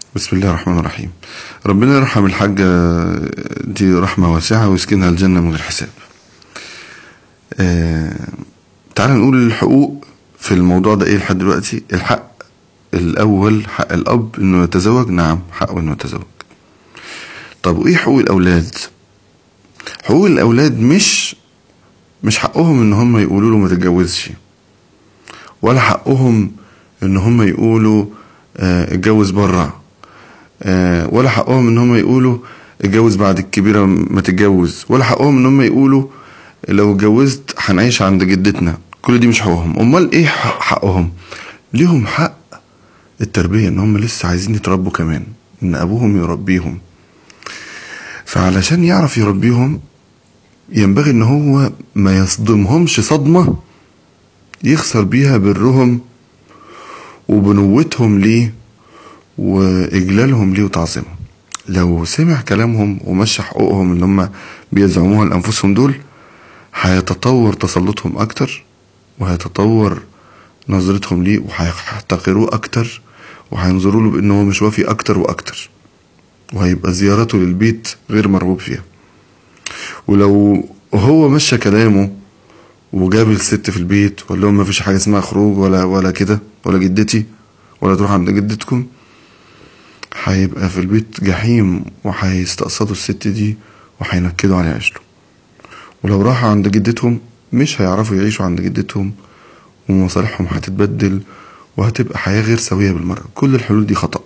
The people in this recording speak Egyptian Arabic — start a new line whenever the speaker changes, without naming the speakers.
بسم الله الرحمن الرحيم ربنا يرحم الحاجة دي رحمة واسعة ويسكنها الجنة من غير حساب آه تعال نقول الحقوق في الموضوع ده ايه لحد دلوقتي الحق الاول حق الاب انه يتزوج نعم حقه انه يتزوج طب وايه حقوق الاولاد حقوق الاولاد مش مش حقهم ان هم يقولوا له ما تتجوزش ولا حقهم ان هم يقولوا آه، اتجوز بره آه، ولا حقهم ان هم يقولوا اتجوز بعد الكبيرة ما تتجوز ولا حقهم ان هم يقولوا لو اتجوزت هنعيش عند جدتنا كل دي مش حقوقهم امال ايه حق- حقهم ليهم حق التربية ان هم لسه عايزين يتربوا كمان ان ابوهم يربيهم فعلشان يعرف يربيهم ينبغي ان هو ما يصدمهمش صدمة يخسر بيها برهم وبنوتهم ليه واجلالهم ليه وتعظيمهم لو سمع كلامهم ومشى حقوقهم اللي هم بيزعموها لانفسهم دول هيتطور تسلطهم اكتر وهيتطور نظرتهم ليه وهيحتقروه اكتر وهينظروا له بانه هو مش وافي اكتر واكتر وهيبقى زيارته للبيت غير مرغوب فيها ولو هو مشى كلامه وجاب الست في البيت وقال لهم مفيش حاجه اسمها خروج ولا ولا كده ولا جدتي ولا تروح عند جدتكم هيبقى في البيت جحيم وهيستقصدوا الست دي وهينكدوا على عيشته ولو راحوا عند جدتهم مش هيعرفوا يعيشوا عند جدتهم ومصالحهم هتتبدل وهتبقى حياة غير سوية بالمرة كل الحلول دي خطأ